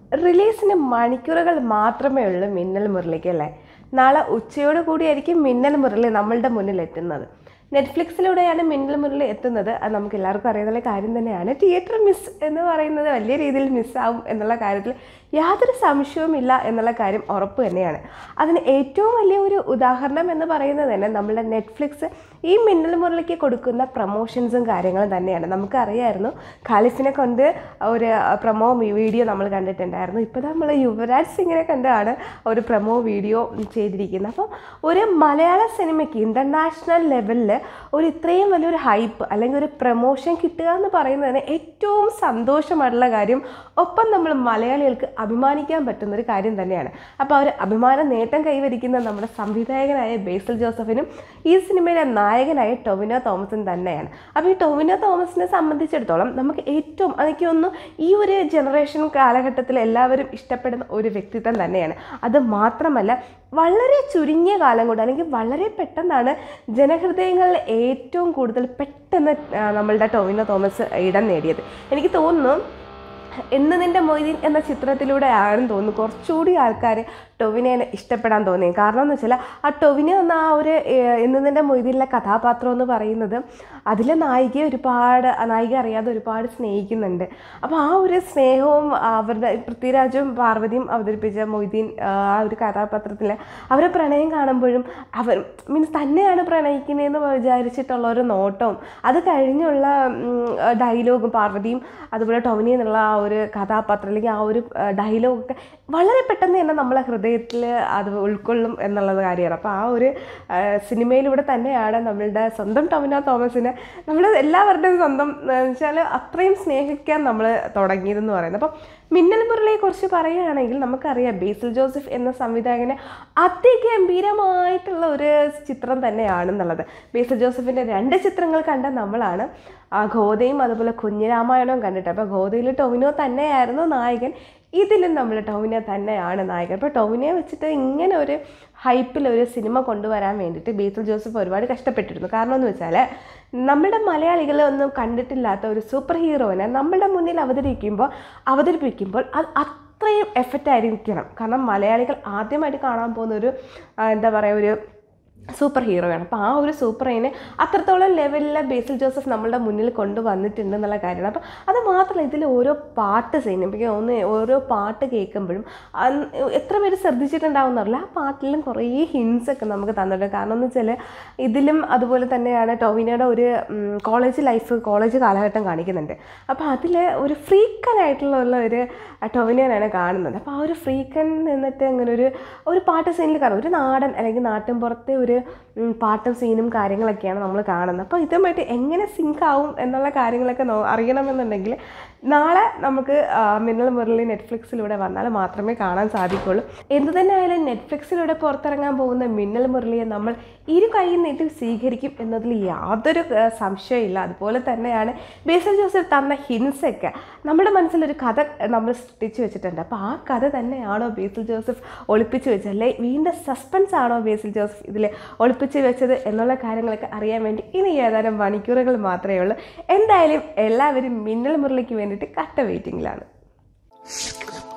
റിലീസിന് മണിക്കൂറുകൾ മാത്രമേ ഉള്ളൂ മിന്നൽ മുരളിക്ക് അല്ലേ നാളെ ഉച്ചയോട് കൂടിയായിരിക്കും മിന്നൽ മുരളി നമ്മളുടെ മുന്നിൽ എത്തുന്നത് നെറ്റ്ഫ്ലിക്സിലൂടെയാണ് മിന്നൽ മുരളി എത്തുന്നത് അത് നമുക്ക് എല്ലാവർക്കും അറിയുന്ന കാര്യം തന്നെയാണ് തിയേറ്റർ മിസ് എന്ന് പറയുന്നത് വലിയ രീതിയിൽ മിസ്സാവും എന്നുള്ള കാര്യത്തിൽ യാതൊരു സംശയവുമില്ല എന്നുള്ള കാര്യം ഉറപ്പ് തന്നെയാണ് അതിന് ഏറ്റവും വലിയ ഒരു ഉദാഹരണം എന്ന് പറയുന്നത് തന്നെ നമ്മളുടെ നെറ്റ്ഫ്ലിക്സ് ഈ മിന്നൽ മുരളിക്ക് കൊടുക്കുന്ന പ്രൊമോഷൻസും കാര്യങ്ങളും തന്നെയാണ് നമുക്കറിയായിരുന്നു ഖാലിഫിനെ കൊണ്ട് ഒരു പ്രൊമോ വീഡിയോ നമ്മൾ കണ്ടിട്ടുണ്ടായിരുന്നു ഇപ്പോൾ നമ്മൾ യുവരാജ് സിംഗിനെ കണ്ടാണ് ഒരു പ്രൊമോ വീഡിയോ ചെയ്തിരിക്കുന്നത് അപ്പം ഒരു മലയാള സിനിമയ്ക്ക് ഇൻ്റർനാഷണൽ ലെവലിൽ ഒരു ഇത്രയും വലിയൊരു ഹൈപ്പ് അല്ലെങ്കിൽ ഒരു പ്രൊമോഷൻ കിട്ടുക എന്ന് പറയുന്നതിന് ഏറ്റവും സന്തോഷമായിട്ടുള്ള കാര്യം ഒപ്പം നമ്മൾ മലയാളികൾക്ക് അഭിമാനിക്കാൻ പറ്റുന്ന ഒരു കാര്യം തന്നെയാണ് അപ്പോൾ അവർ അഭിമാന നേട്ടം കൈവരിക്കുന്ന നമ്മുടെ സംവിധായകനായ ബേസിൽ ജോസഫിനും ഈ സിനിമയിലെ നായകനായ ടൊവിനോ തോമസും തന്നെയാണ് അപ്പോൾ ഈ ടൊവിനോ തോമസിനെ സംബന്ധിച്ചിടത്തോളം നമുക്ക് ഏറ്റവും എനിക്ക് തോന്നുന്നു ഈ ഒരു ജനറേഷൻ കാലഘട്ടത്തിൽ എല്ലാവരും ഇഷ്ടപ്പെടുന്ന ഒരു വ്യക്തിത്വം തന്നെയാണ് അത് മാത്രമല്ല വളരെ ചുരുങ്ങിയ കാലം കൊണ്ട് അല്ലെങ്കിൽ വളരെ പെട്ടെന്നാണ് ജനഹൃദയങ്ങളിൽ ഏറ്റവും കൂടുതൽ പെട്ടെന്ന് ആ, നമ്മളുടെ ടൊവിനോ തോമസ് ഇടം നേടിയത് എനിക്ക് തോന്നുന്നു എന്ന് നിൻ്റെ മൊയ്തീൻ എന്ന ചിത്രത്തിലൂടെ ആണെന്ന് തോന്നുന്നു കുറച്ചുകൂടി ആൾക്കാർ ടൊവിനെ ഇഷ്ടപ്പെടാൻ തോന്നി കാരണം എന്ന് വെച്ചാൽ ആ ടൊവിനെ എന്ന ആ ഒരു ഏഹ്, എന്ന് നിൻ്റെ മൊയ്തീനിലെ കഥാപാത്രം എന്ന് പറയുന്നത് അതിലെ നായികയെ ഒരുപാട് ആ നായിക അറിയാതെ ഒരുപാട് സ്നേഹിക്കുന്നുണ്ട് അപ്പോൾ ആ ഒരു സ്നേഹവും അവരുടെ പൃഥ്വിരാജും പാർവതിയും അവതരിപ്പിച്ച മൊയ്തീൻ ആ ആ ഒരു കഥാപാത്രത്തിൽ അവരെ പ്രണയം കാണുമ്പോഴും അവർ മീൻസ് തന്നെയാണ് പ്രണയിക്കുന്നതെന്ന് വിചാരിച്ചിട്ടുള്ള ഒരു നോട്ടവും അത് കഴിഞ്ഞുള്ള ഡയലോഗും പാർവതിയും അതുപോലെ ടോമിനി എന്നുള്ള ആ ഒരു കഥാപാത്രം അല്ലെങ്കിൽ ആ ഒരു ഡയലോഗൊക്കെ വളരെ പെട്ടെന്ന് തന്നെ നമ്മളെ ഹൃദയത്തിൽ അത് ഉൾക്കൊള്ളും എന്നുള്ളത് കാര്യമാണ് അപ്പോൾ ആ ഒരു ആ, സിനിമയിലൂടെ തന്നെയാണ് നമ്മളുടെ സ്വന്തം ടൊമിനോ തോമസിനെ നമ്മൾ എല്ലാവരുടെയും സ്വന്തം എന്ന് വെച്ചാൽ അത്രയും സ്നേഹിക്കാൻ നമ്മൾ തുടങ്ങിയതെന്ന് പറയുന്നത് അപ്പം മിന്നൽ മുരളിയെക്കുറിച്ച് പറയുകയാണെങ്കിൽ നമുക്കറിയാം ബേസിൽ ജോസഫ് എന്ന സംവിധായകനെ അതിഗംഭീരമായിട്ടുള്ള ഒരു ചിത്രം തന്നെയാണെന്നുള്ളത് ബേസിൽ ജോസഫിൻ്റെ രണ്ട് ചിത്രങ്ങൾ കണ്ട നമ്മളാണ് ആ ഗോതയും അതുപോലെ കുഞ്ഞിരാമായണവും കണ്ടിട്ട് അപ്പോൾ ഗോതയിൽ ടൊവിനോ തന്നെയായിരുന്നു നായകൻ ഇതിലും നമ്മൾ ടൊവിനോ തന്നെയാണ് നായകൻ അപ്പോൾ ടൊവിനോയെ വെച്ചിട്ട് ഇങ്ങനെ ഒരു ഹൈപ്പിൽ ഒരു സിനിമ കൊണ്ടുവരാൻ വേണ്ടിയിട്ട് ബേസിൽ ജോസഫ് ഒരുപാട് കഷ്ടപ്പെട്ടിരുന്നു കാരണം എന്ന് വെച്ചാൽ നമ്മുടെ മലയാളികൾ ഒന്നും കണ്ടിട്ടില്ലാത്ത ഒരു സൂപ്പർ ഹീറോയിനെ നമ്മുടെ മുന്നിൽ അവതരിക്കുമ്പോൾ അവതരിപ്പിക്കുമ്പോൾ അത് അത്രയും എഫക്റ്റ് ആയിരിക്കണം കാരണം മലയാളികൾ ആദ്യമായിട്ട് കാണാൻ പോകുന്ന ഒരു ആ, എന്താ പറയുക ഒരു സൂപ്പർ ഹീറോയാണ് അപ്പോൾ ആ ഒരു സൂപ്പറിനെ അത്രത്തോളം ലെവലിലെ ബേസിൽ ജോസഫ് നമ്മളുടെ മുന്നിൽ കൊണ്ടുവന്നിട്ടുണ്ട് എന്നുള്ള കാര്യമാണ് അപ്പോൾ അത് മാത്രമല്ല ഇതിൽ ഓരോ പാട്ട് സീനും എനിക്ക് തോന്നുന്നു ഓരോ പാട്ട് കേൾക്കുമ്പോഴും അന്ന് എത്ര പേര് ശ്രദ്ധിച്ചിട്ടുണ്ടാവുന്നറില്ല ആ പാട്ടിലും കുറേ ഹിൻസ് ഒക്കെ നമുക്ക് തന്നിട്ടുണ്ട് കാരണം എന്ന് വെച്ചാൽ ഇതിലും അതുപോലെ തന്നെയാണ് ടൊവിനോയുടെ ഒരു കോളേജ് ലൈഫ് കോളേജ് കാലഘട്ടം കാണിക്കുന്നുണ്ട് അപ്പോൾ അതിൽ ഒരു ഫ്രീക്കനായിട്ടുള്ള ഉള്ള ഒരു ടൊവിനോനാണ് കാണുന്നത് അപ്പോൾ ആ ഒരു ഫ്രീക്കൻ നിന്നിട്ട് അങ്ങനെ ഒരു ഒരു പാട്ട് സീനിൽ കാണും ഒരു നാടൻ അല്ലെങ്കിൽ നാട്ടിൻപുറത്തെ ഒരു ഉം, പാട്ടും സീനും കാര്യങ്ങളൊക്കെയാണ് നമ്മൾ കാണുന്നത് അപ്പോൾ ഇതുമായിട്ട് എങ്ങനെ സിങ്ക് ആവും എന്നുള്ള കാര്യങ്ങളൊക്കെ നോ അറിയണമെന്നുണ്ടെങ്കിൽ നാളെ നമുക്ക് ആ, മിന്നൽ മുരളി നെറ്റ്ഫ്ലിക്സിലൂടെ വന്നാൽ മാത്രമേ കാണാൻ സാധിക്കുള്ളൂ എന്തു തന്നെ ആയാലും നെറ്റ്ഫ്ലിക്സിലൂടെ പുറത്തിറങ്ങാൻ പോകുന്ന മിന്നൽ മുരളിയെ നമ്മൾ ഇരു കൈ നീട്ടി സ്വീകരിക്കും എന്നതിൽ യാതൊരു ആ, സംശയമില്ല അതുപോലെ തന്നെയാണ് ബേസൽ ജോസഫ് തന്ന ഹിൻസൊക്കെ നമ്മുടെ മനസ്സിലൊരു കഥ നമ്മൾ സൃഷ്ടിച്ചു വെച്ചിട്ടുണ്ട് അപ്പോൾ ആ കഥ തന്നെയാണോ ബേസിൽ ജോസഫ് ഒളിപ്പിച്ച് വെച്ചത് അല്ലെ വീണ്ടും സസ്പെൻസ് ആണോ ബേസിൽ ജോസഫ് ഇതിൽ ഒളിപ്പിച്ച് വെച്ചത് എന്നുള്ള കാര്യങ്ങളൊക്കെ അറിയാൻ വേണ്ടി ഇനി ഏതാനും മണിക്കൂറുകൾ മാത്രമേ ഉള്ളൂ എന്തായാലും എല്ലാവരും മിന്നൽ മുരളിക്ക് വേണ്ടിയിട്ട് കട്ട വെയിറ്റിങ്ങിലാണ്